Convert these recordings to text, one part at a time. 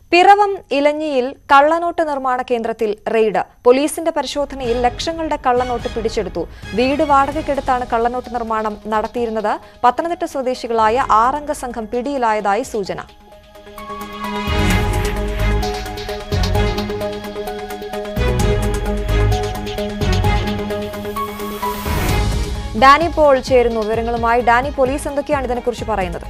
പിറവം ഇലഞ്ഞിയിൽ കള്ളനോട്ട് നിർമ്മാണ കേന്ദ്രത്തിൽ റെയ്ഡ് പോലീസിന്റെ പരിശോധനയിൽ ലക്ഷങ്ങളുടെ കള്ളനോട്ട് പിടിച്ചെടുത്തു വീട് വാടകയ്ക്കെടുത്താണ് കള്ളനോട്ട് നിർമ്മാണം നടത്തിയിരുന്നത് പത്തനംതിട്ട സ്വദേശികളായ ആറംഗ സംഘം പിടിയിലായതായി സൂചന ഡാനി പോൾ ചേരുന്നു വിവരങ്ങളുമായി ഡാനി പോലീസ് എന്തൊക്കെയാണ് ഇതിനെക്കുറിച്ച് പറയുന്നത്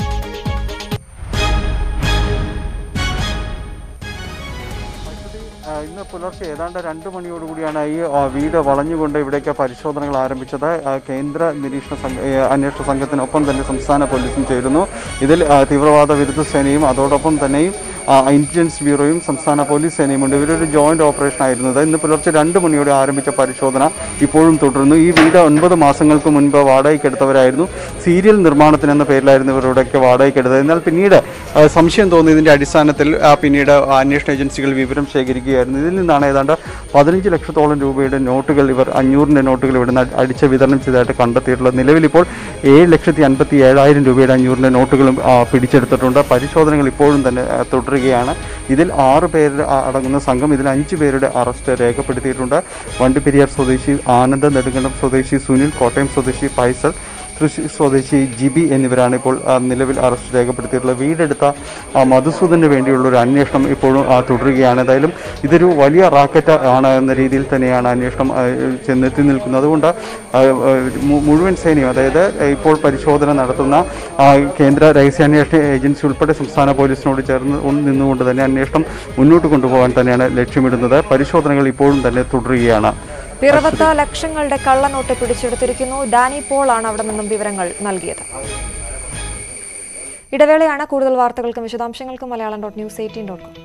ആ, ഇന്ന് പുലർച്ചെ ഏതാണ്ട് രണ്ട് മണിയോടുകൂടിയാണ് ഈ ആ, വീട് വളഞ്ഞുകൊണ്ട് ഇവിടേക്ക് പരിശോധനകൾ ആരംഭിച്ചത് ആ, കേന്ദ്ര നിരീക്ഷണ സംഘ ഏ, അന്വേഷണ സംഘത്തിനൊപ്പം തന്നെ സംസ്ഥാന പോലീസും ചേരുന്നു ഇതിൽ ആ, തീവ്രവാദ വിരുദ്ധ സേനയും അതോടൊപ്പം തന്നെയും ആ, ഇന്റലിജൻസ് ബ്യൂറോയും സംസ്ഥാന പോലീസ് സേനയുമുണ്ട് ഇവരൊരു ജോയിന്റ് ഓപ്പറേഷൻ ആയിരുന്നത് ഇന്ന് പുലർച്ചെ രണ്ട് മണിയോടെ ആരംഭിച്ച പരിശോധന ഇപ്പോഴും തുടരുന്നു ഈ വീട് ഒൻപത് മാസങ്ങൾക്ക് മുൻപ് വാടകയ്ക്കെടുത്തവരായിരുന്നു സീരിയൽ നിർമ്മാണത്തിന് എന്ന പേരിലായിരുന്നു ഇവരുടെയൊക്കെ വാടകയ്ക്കെടുത്തത് എന്നാൽ പിന്നീട് ആ, സംശയം തോന്നിയതിന്റെ അടിസ്ഥാനത്തിൽ ആ, പിന്നീട് അന്വേഷണ ഏജൻസികൾ വിവരം ശേഖരിക്കുകയായിരുന്നു ഇതിൽ നിന്നാണ് ഏതാണ്ട് പതിനഞ്ച് ലക്ഷത്തോളം രൂപയുടെ നോട്ടുകൾ ഇവർ അഞ്ഞൂറിന്റെ നോട്ടുകൾ ഇവിടെ നിന്ന് അടിച്ച് വിതരണം ചെയ്തതായിട്ട് കണ്ടെത്തിയിട്ടുള്ളത് നിലവിൽ ഇപ്പോൾ ഏഴ് ലക്ഷത്തി അൻപത്തി ഏഴായിരം രൂപയുടെ അഞ്ഞൂറിന്റെ നോട്ടുകളും ആ, പിടിച്ചെടുത്തിട്ടുണ്ട് പരിശോധനകൾ ഇപ്പോഴും തന്നെ ആ, തുടരുകയാണ് ഇതിൽ ആറ് പേര് ആ, അടങ്ങുന്ന സംഘം ഇതിൽ അഞ്ച് പേരുടെ അറസ്റ്റ് രേഖപ്പെടുത്തിയിട്ടുണ്ട് വണ്ടിപ്പെരിയാർ സ്വദേശി ആനന്ദ നെടുങ്കണ്ടം സ്വദേശി സുനിൽ കോട്ടയം സ്വദേശി ഫൈസൽ തൃശ്ശൂർ സ്വദേശി ജിബി എന്നിവരാണ് ഇപ്പോൾ ആ, നിലവിൽ അറസ്റ്റ് രേഖപ്പെടുത്തിയിട്ടുള്ളത് വീടെടുത്ത ആ, മധുസൂദന് വേണ്ടിയുള്ള ഒരു അന്വേഷണം ഇപ്പോഴും ആ, തുടരുകയാണ് എന്തായാലും ഇതൊരു വലിയ റാക്കറ്റ് ആണ് എന്ന രീതിയിൽ തന്നെയാണ് അന്വേഷണം ആ, ചെന്നെത്തി നിൽക്കുന്നത് അതുകൊണ്ട് ആ, ആ, മു- മുഴുവൻ സേനയും അതായത് ഇപ്പോൾ പരിശോധന നടത്തുന്ന ആ, കേന്ദ്ര രഹസ്യാന്വേഷണ ഏജൻസി ഉൾപ്പെടെ സംസ്ഥാന പോലീസിനോട് ചേർന്ന് ഉൺ- നിന്നുകൊണ്ട് തന്നെ അന്വേഷണം മുന്നോട്ട് കൊണ്ടുപോകാൻ തന്നെയാണ് ലക്ഷ്യമിടുന്നത് പരിശോധനകൾ ഇപ്പോഴും തന്നെ തുടരുകയാണ് പിറവത്ത് ലക്ഷങ്ങളുടെ കള്ളനോട്ട് പിടിച്ചെടുത്തിരിക്കുന്നു ഡാനി പോൾ ആണ് അവിടെ നിന്നും വിവരങ്ങൾ നൽകിയത് ഇടവേളയാണ് കൂടുതൽ വാർത്തകൾക്കും വിശദാംശങ്ങൾക്കും Malayalam dot news eighteen dot com